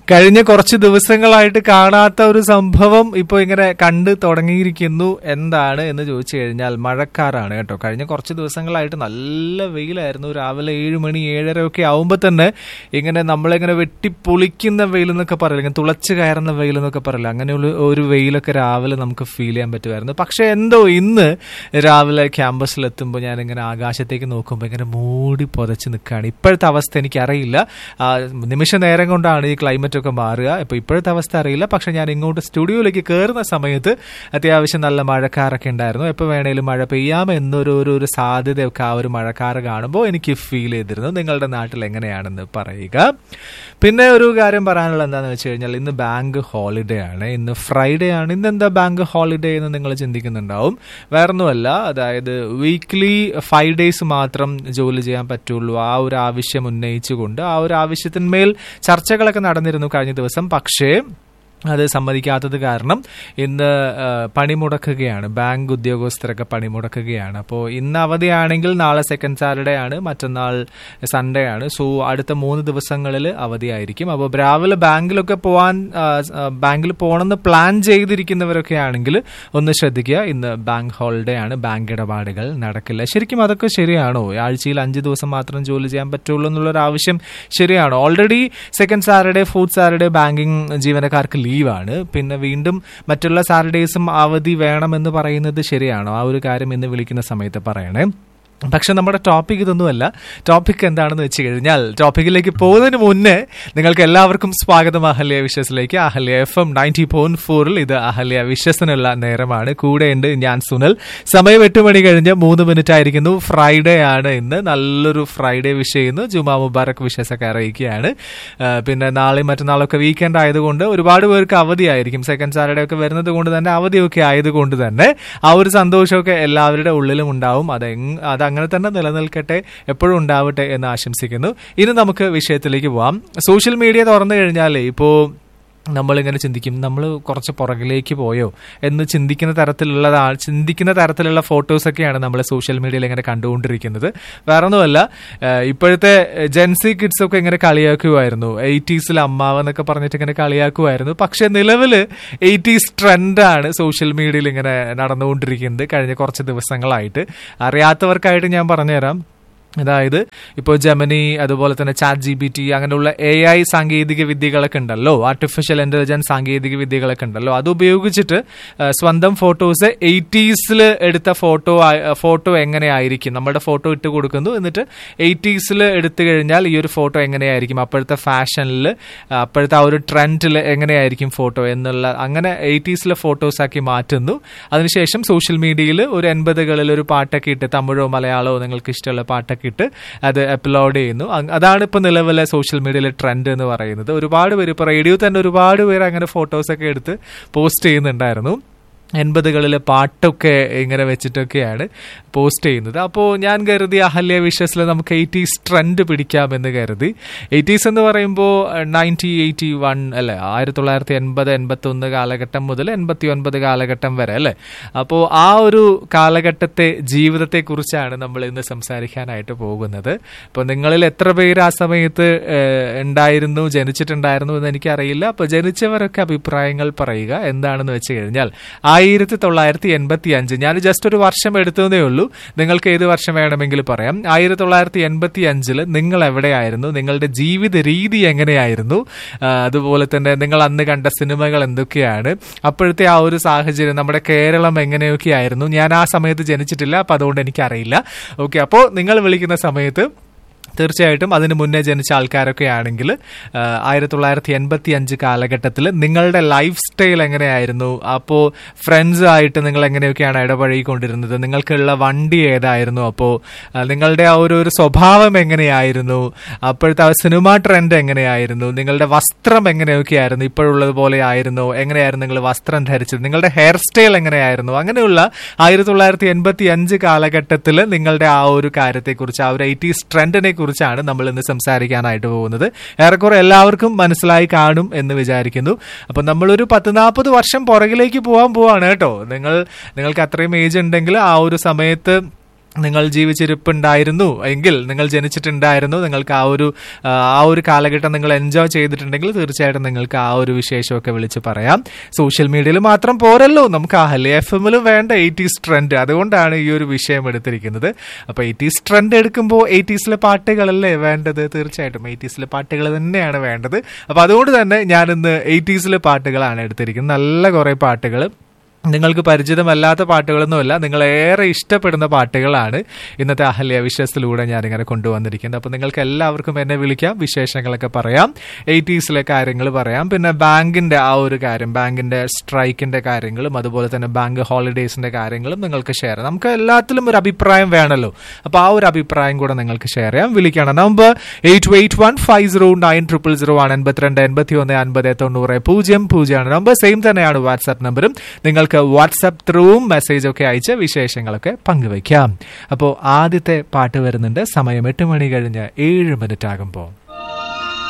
കഴിഞ്ഞ കുറച്ച് ദിവസങ്ങളായിട്ട് കാണാത്ത ഒരു സംഭവം ഇപ്പോൾ ഇങ്ങനെ കണ്ട് തുടങ്ങിയിരിക്കുന്നു എന്താണ് എന്ന് ചോദിച്ചു കഴിഞ്ഞാൽ മഴക്കാറാണ് കേട്ടോ കഴിഞ്ഞ കുറച്ച് ദിവസങ്ങളായിട്ട് നല്ല വെയിലായിരുന്നു രാവിലെ ഏഴ് മണി ഏഴര ഒക്കെ ആവുമ്പോൾ തന്നെ ഇങ്ങനെ നമ്മളിങ്ങനെ വെട്ടിപ്പൊളിക്കുന്ന വെയിൽ എന്നൊക്കെ പറയില്ല ഇങ്ങനെ തുളച്ച് കയറുന്ന വെയിൽ എന്നൊക്കെ പറയില്ല അങ്ങനെയുള്ള ഒരു വെയിലൊക്കെ രാവിലെ നമുക്ക് ഫീൽ ചെയ്യാൻ പറ്റുമായിരുന്നു പക്ഷെ എന്തോ ഇന്ന് രാവിലെ ക്യാമ്പസിലെത്തുമ്പോൾ ഞാൻ ഇങ്ങനെ ആകാശത്തേക്ക് നോക്കുമ്പോൾ ഇങ്ങനെ മൂടി പുതച്ച് നിൽക്കുകയാണ് ഇപ്പോഴത്തെ അവസ്ഥ എനിക്കറിയില്ല ആ, നിമിഷ നേരം കൊണ്ടാണ് ഈ ക്ലൈമറ്റ് ഒക്കെ മാറുക ഇപ്പൊ ഇപ്പോഴത്തെ അവസ്ഥ അറിയില്ല പക്ഷെ ഞാൻ ഇങ്ങോട്ട് സ്റ്റുഡിയോയിലേക്ക് കയറുന്ന സമയത്ത് അത്യാവശ്യം നല്ല മഴക്കാരൊക്കെ ഉണ്ടായിരുന്നു എപ്പോൾ വേണേലും മഴ പെയ്യാം എന്നൊരു ഒരു ഒരു സാധ്യതയൊക്കെ ആ ഒരു മഴക്കാറ് കാണുമ്പോൾ എനിക്ക് ഫീൽ ചെയ്തിരുന്നു നിങ്ങളുടെ നാട്ടിൽ എങ്ങനെയാണെന്ന് പറയുക പിന്നെ ഒരു കാര്യം പറയാനുള്ളത് എന്താണെന്ന് വെച്ച് കഴിഞ്ഞാൽ ഇന്ന് ബാങ്ക് ഹോളിഡേ ആണ് ഇന്ന് ഫ്രൈഡേ ആണ് ഇന്ന് എന്താ ബാങ്ക് ഹോളിഡേ എന്ന് നിങ്ങൾ ചിന്തിക്കുന്നുണ്ടാവും വേറൊന്നുമല്ല അതായത് വീക്ക്ലി ഫൈവ് ഡേയ്സ് മാത്രം ജോലി ചെയ്യാൻ പറ്റുള്ളൂ ആ ഒരു ആവശ്യം ഉന്നയിച്ചുകൊണ്ട് ആ ഒരു ആവശ്യത്തിന്മേൽ ചർച്ചകളൊക്കെ നടന്നിരുന്നു കഴിഞ്ഞ ദിവസം പക്ഷേ അത് സമ്മതിക്കാത്തത് കാരണം ഇന്ന് ആ, പണിമുടക്കുകയാണ് ബാങ്ക് ഉദ്യോഗസ്ഥരൊക്കെ പണിമുടക്കുകയാണ് അപ്പോൾ ഇന്ന് അവധിയാണെങ്കിൽ നാളെ സെക്കൻഡ് സാറ്റർഡേ ആണ് മറ്റന്നാൾ സൺഡേ ആണ് സോ അടുത്ത മൂന്ന് ദിവസങ്ങളിൽ അവധിയായിരിക്കും അപ്പോൾ രാവിലെ ബാങ്കിലൊക്കെ പോകാൻ ആ, ആ, ബാങ്കിൽ പോകണമെന്ന് പ്ലാൻ ചെയ്തിരിക്കുന്നവരൊക്കെ ആണെങ്കിൽ ഒന്ന് ശ്രദ്ധിക്കുക ഇന്ന് ബാങ്ക് ഹോളിഡേ ആണ് ബാങ്ക് ഇടപാടുകൾ നടക്കില്ല ശരിക്കും അതൊക്കെ ശരിയാണോ ആഴ്ചയിൽ അഞ്ച് ദിവസം മാത്രം ജോലി ചെയ്യാൻ പറ്റുള്ളൂ എന്നുള്ളൊരു ആവശ്യം ശരിയാണോ already second Saturday fourth Saturday banking ജീവനക്കാർക്ക് ലീവാണ് പിന്നെ വീണ്ടും മറ്റുള്ള സാറ്റർഡേസും അവധി വേണമെന്ന് പറയുന്നത് ശരിയാണോ ആ ഒരു കാര്യം ഇന്ന് വിളിക്കുന്ന സമയത്ത് പറയണേ പക്ഷെ നമ്മുടെ ടോപ്പിക് ഇതൊന്നുമല്ല ടോപ്പിക് എന്താണെന്ന് വെച്ച് കഴിഞ്ഞാൽ ടോപ്പിക്കിലേക്ക് പോകുന്നതിന് മുന്നേ നിങ്ങൾക്ക് എല്ലാവർക്കും സ്വാഗതം അഹല്യ വിശ്വസിലേക്ക് Ahalya F M ninety point ഫോറിൽ ഇത് അഹല്യ വിശ്വസിനുള്ള നേരമാണ് കൂടെയുണ്ട് ഞാൻ സുനൽ സമയം എട്ട് മണി കഴിഞ്ഞ് മൂന്ന് മിനിറ്റ് ആയിരിക്കുന്നു ഫ്രൈഡേ ആണ് ഇന്ന് നല്ലൊരു ഫ്രൈഡേ വിഷ് ചെയ്യുന്നു ജുമാ മുബാറക് വിഷസൊക്കെ അറിയിക്കുകയാണ് ആ, പിന്നെ നാളെയും മറ്റന്നാളൊക്കെ വീക്കെൻഡ് ആയതുകൊണ്ട് ഒരുപാട് പേർക്ക് അവധിയായിരിക്കും സെക്കൻഡ് സാറ്റർഡേ ഒക്കെ വരുന്നത് കൊണ്ട് തന്നെ അവധിയൊക്കെ ആയതുകൊണ്ട് തന്നെ ആ ഒരു സന്തോഷമൊക്കെ എല്ലാവരുടെ ഉള്ളിലും ഉണ്ടാവും അത് എങ്- അത് അങ്ങനെ തന്നെ നിലനിൽക്കട്ടെ എപ്പോഴും ഉണ്ടാവട്ടെ എന്ന് ആശംസിക്കുന്നു ഇനി നമുക്ക് വിഷയത്തിലേക്ക് പോവാം സോഷ്യൽ മീഡിയ തുറന്നു കഴിഞ്ഞാലേ ഇപ്പോൾ നമ്മളിങ്ങനെ ചിന്തിക്കും നമ്മൾ കുറച്ച് പുറകിലേക്ക് പോയോ എന്ന് ചിന്തിക്കുന്ന തരത്തിലുള്ളതാ ചിന്തിക്കുന്ന തരത്തിലുള്ള ഫോട്ടോസൊക്കെയാണ് നമ്മൾ സോഷ്യൽ മീഡിയയിൽ ഇങ്ങനെ കണ്ടുകൊണ്ടിരിക്കുന്നത് വേറെ ഒന്നുമല്ല ഏഹ് ഇപ്പോഴത്തെ ജെൻസി കിഡ്സ് ഒക്കെ ഇങ്ങനെ കളിയാക്കുമായിരുന്നു എയ്റ്റീസിൽ അമ്മാവ് എന്നൊക്കെ പറഞ്ഞിട്ട് ഇങ്ങനെ കളിയാക്കുമായിരുന്നു പക്ഷെ നിലവിൽ എയ്റ്റീസ് ട്രെൻഡാണ് സോഷ്യൽ മീഡിയയിൽ ഇങ്ങനെ നടന്നുകൊണ്ടിരിക്കുന്നത് കഴിഞ്ഞ കുറച്ച് ദിവസങ്ങളായിട്ട് അറിയാത്തവർക്കായിട്ട് ഞാൻ പറഞ്ഞുതരാം അതായത് ഇപ്പോൾ ജെമിനി അതുപോലെ തന്നെ ചാറ്റ് ജി ബി ടി അങ്ങനെയുള്ള എ ഐ സാങ്കേതിക വിദ്യകളൊക്കെ ഉണ്ടല്ലോ ആർട്ടിഫിഷ്യൽ ഇന്റലിജൻസ് സാങ്കേതിക വിദ്യകളൊക്കെ ഉണ്ടല്ലോ അത് ഉപയോഗിച്ചിട്ട് ആ, സ്വന്തം ഫോട്ടോസ് എയ്റ്റീസിൽ എടുത്ത ഫോട്ടോ ഫോട്ടോ എങ്ങനെയായിരിക്കും നമ്മുടെ ഫോട്ടോ ഇട്ട് കൊടുക്കുന്നു എന്നിട്ട് എയ്റ്റീസിൽ എടുത്തു കഴിഞ്ഞാൽ ഈ ഒരു ഫോട്ടോ എങ്ങനെയായിരിക്കും അപ്പോഴത്തെ ഫാഷനിൽ അപ്പോഴത്തെ ആ ഒരു ട്രെൻഡിൽ എങ്ങനെയായിരിക്കും ഫോട്ടോ എന്നുള്ള അങ്ങനെ എയ്റ്റീസിലെ ഫോട്ടോസ് ആക്കി മാറ്റുന്നു അതിനുശേഷം സോഷ്യൽ മീഡിയയിൽ ഒരു എൺപതുകളിൽ ഒരു പാട്ടൊക്കെ ഇട്ട് തമിഴോ മലയാളമോ നിങ്ങൾക്ക് ഇഷ്ടമുള്ള പാട്ടൊക്കെ ഇട്ട് അത് അപ്ലോഡ് ചെയ്യുന്നു അങ് അതാണ് ഇപ്പോൾ നിലവിലെ സോഷ്യൽ മീഡിയയിലെ ട്രെൻഡ് എന്ന് പറയുന്നത് ഒരുപാട് പേര് ഇപ്പോൾ റേഡിയോ തന്നെ ഒരുപാട് പേര് അങ്ങനെ ഫോട്ടോസൊക്കെ എടുത്ത് പോസ്റ്റ് ചെയ്യുന്നുണ്ടായിരുന്നു എൺപതുകളിലെ പാട്ടൊക്കെ ഇങ്ങനെ വെച്ചിട്ടൊക്കെയാണ് പോസ്റ്റ് ചെയ്യുന്നത് അപ്പോൾ ഞാൻ കരുതി അഹല്യ വിഷസിൽ നമുക്ക് എയ്റ്റീസ് ട്രെൻഡ് പിടിക്കാമെന്ന് കരുതി എയ്റ്റീസ് എന്ന് പറയുമ്പോൾ നയൻറ്റി എയ്റ്റി വൺ അല്ലെ ആയിരത്തി തൊള്ളായിരത്തി എൺപത് എൺപത്തി ഒന്ന് കാലഘട്ടം മുതൽ എൺപത്തി ഒൻപത് കാലഘട്ടം വരെ അല്ലേ അപ്പോൾ ആ ഒരു കാലഘട്ടത്തെ ജീവിതത്തെക്കുറിച്ചാണ് നമ്മൾ ഇന്ന് സംസാരിക്കാനായിട്ട് പോകുന്നത് അപ്പോൾ നിങ്ങളിൽ എത്ര പേര് ആ സമയത്ത് ഏഹ്, ഉണ്ടായിരുന്നു ജനിച്ചിട്ടുണ്ടായിരുന്നു എന്ന് എനിക്കറിയില്ല അപ്പോൾ ജനിച്ചവരൊക്കെ അഭിപ്രായങ്ങൾ പറയുക എന്താണെന്ന് വെച്ച് കഴിഞ്ഞാൽ ആയിരത്തി തൊള്ളായിരത്തി എൺപത്തി അഞ്ച് ഞാൻ ജസ്റ്റ് ഒരു വർഷം എടുത്തതേ ഉള്ളൂ നിങ്ങൾക്ക് ഏത് വർഷം വേണമെങ്കിൽ പറയാം ആയിരത്തി തൊള്ളായിരത്തി എൺപത്തി അഞ്ചില് നിങ്ങൾ എവിടെയായിരുന്നു നിങ്ങളുടെ ജീവിത രീതി എങ്ങനെയായിരുന്നു ആ, അതുപോലെ തന്നെ നിങ്ങൾ അന്ന് കണ്ട സിനിമകൾ എന്തൊക്കെയാണ് അപ്പോഴത്തെ ആ ഒരു സാഹചര്യം നമ്മുടെ കേരളം എങ്ങനെയൊക്കെയായിരുന്നു ഞാൻ ആ സമയത്ത് ജനിച്ചിട്ടില്ല അപ്പൊ അതുകൊണ്ട് എനിക്കറിയില്ല ഓക്കെ അപ്പോൾ നിങ്ങൾ വിളിക്കുന്ന സമയത്ത് തീർച്ചയായിട്ടും അതിന് മുന്നേ ജനിച്ച ആൾക്കാരൊക്കെ ആണെങ്കിൽ ആയിരത്തി തൊള്ളായിരത്തി എൺപത്തി അഞ്ച് കാലഘട്ടത്തിൽ നിങ്ങളുടെ ലൈഫ് സ്റ്റൈൽ എങ്ങനെയായിരുന്നു അപ്പോൾ ഫ്രണ്ട്സ് ആയിട്ട് നിങ്ങൾ എങ്ങനെയൊക്കെയാണ് ഇടപഴകിക്കൊണ്ടിരുന്നത് നിങ്ങൾക്കുള്ള വണ്ടി ഏതായിരുന്നു അപ്പോൾ നിങ്ങളുടെ ആ ഒരു ഒരു സ്വഭാവം എങ്ങനെയായിരുന്നു അപ്പോഴത്തെ ആ സിനിമ ട്രെൻഡ് എങ്ങനെയായിരുന്നു നിങ്ങളുടെ വസ്ത്രം എങ്ങനെയൊക്കെയായിരുന്നു ഇപ്പോഴുള്ളത് പോലെ ആയിരുന്നു എങ്ങനെയായിരുന്നു നിങ്ങൾ വസ്ത്രം ധരിച്ചത് നിങ്ങളുടെ ഹെയർ സ്റ്റൈൽ എങ്ങനെയായിരുന്നു അങ്ങനെയുള്ള ആയിരത്തി തൊള്ളായിരത്തി എൺപത്തി അഞ്ച് കാലഘട്ടത്തിൽ നിങ്ങളുടെ ആ ഒരു കാര്യത്തെക്കുറിച്ച് ആ ഒരു എയ്റ്റീസ് ട്രെൻഡിനെ കുറിച്ചാണ് നമ്മൾ ഇന്ന് സംസാരിക്കാനായിട്ട് പോകുന്നത് ഏറെക്കുറെ എല്ലാവർക്കും മനസ്സിലായി കാണും എന്ന് വിചാരിക്കുന്നു അപ്പൊ നമ്മളൊരു പത്ത് നാൽപ്പത് വർഷം പുറകിലേക്ക് പോകാൻ പോവാണ് കേട്ടോ നിങ്ങൾ നിങ്ങൾക്ക് അത്രയും ഏജ് ഉണ്ടെങ്കിൽ ആ ഒരു സമയത്ത് നിങ്ങൾ ജീവിച്ചിരിപ്പുണ്ടായിരുന്നു എങ്കിൽ നിങ്ങൾ ജനിച്ചിട്ടുണ്ടായിരുന്നു നിങ്ങൾക്ക് ആ ഒരു ആ, ആ ഒരു കാലഘട്ടം നിങ്ങൾ എൻജോയ് ചെയ്തിട്ടുണ്ടെങ്കിൽ തീർച്ചയായിട്ടും നിങ്ങൾക്ക് ആ ഒരു വിശേഷമൊക്കെ വിളിച്ച് പറയാം സോഷ്യൽ മീഡിയയിൽ മാത്രം പോരല്ലോ നമുക്ക് അഹലി എഫ് എമ്മിലും വേണ്ട എയ്റ്റീസ് ട്രെൻഡ് അതുകൊണ്ടാണ് ഈ ഒരു വിഷയം എടുത്തിരിക്കുന്നത് അപ്പൊ എയ്റ്റീസ് ട്രെൻഡ് എടുക്കുമ്പോൾ എയ്റ്റീസിലെ പാട്ടുകളല്ലേ വേണ്ടത് തീർച്ചയായിട്ടും എയ്റ്റീസിലെ പാട്ടുകൾ തന്നെയാണ് വേണ്ടത് അപ്പൊ അതുകൊണ്ട് തന്നെ ഞാൻ ഇന്ന് എയ്റ്റീസിലെ പാട്ടുകളാണ് എടുത്തിരിക്കുന്നത് നല്ല കുറെ പാട്ടുകൾ നിങ്ങൾക്ക് പരിചിതമല്ലാത്ത പാട്ടുകളൊന്നുമല്ല നിങ്ങൾ ഏറെ ഇഷ്ടപ്പെടുന്ന പാട്ടുകളാണ് ഇന്നത്തെ അഹല്യ വിഷയത്തിലൂടെ ഞാനിങ്ങനെ കൊണ്ടുവന്നിരിക്കുന്നത് അപ്പോൾ നിങ്ങൾക്ക് എല്ലാവർക്കും എന്നെ വിളിക്കാം വിശേഷങ്ങളൊക്കെ പറയാം എയ്റ്റീസിലെ കാര്യങ്ങൾ പറയാം പിന്നെ ബാങ്കിന്റെ ആ ഒരു കാര്യം ബാങ്കിന്റെ സ്ട്രൈക്കിന്റെ കാര്യങ്ങളും അതുപോലെ തന്നെ ബാങ്ക് ഹോളിഡേയ്സിന്റെ കാര്യങ്ങളും നിങ്ങൾക്ക് ഷെയർ ചെയ്യാം നമുക്ക് എല്ലാത്തിലും ഒരു അഭിപ്രായം വേണമല്ലോ അപ്പോൾ ആ ഒരു അഭിപ്രായം കൂടെ നിങ്ങൾക്ക് ഷെയർ ചെയ്യാം വിളിക്കണം number eight eight one five zero nine triple zero ആണ് എൺപത്തിരണ്ട് എൺപത്തി ഒന്ന് അൻപത് തൊണ്ണൂറ് പൂജ്യം പൂജ്യമാണ് നമ്പർ സെയിം തന്നെയാണ് വാട്സാപ്പ് നമ്പറും നിങ്ങൾക്ക് വാട്സാപ്പ് ത്രൂവും മെസ്സേജ് ഒക്കെ അയച്ച് വിശേഷങ്ങളൊക്കെ പങ്കുവയ്ക്കാം അപ്പോൾ ആദ്യത്തെ പാട്ട് വരുന്നുണ്ട് സമയം എട്ട് മണി കഴിഞ്ഞ് ഏഴ് മിനിറ്റ് ആകുമ്പോൾ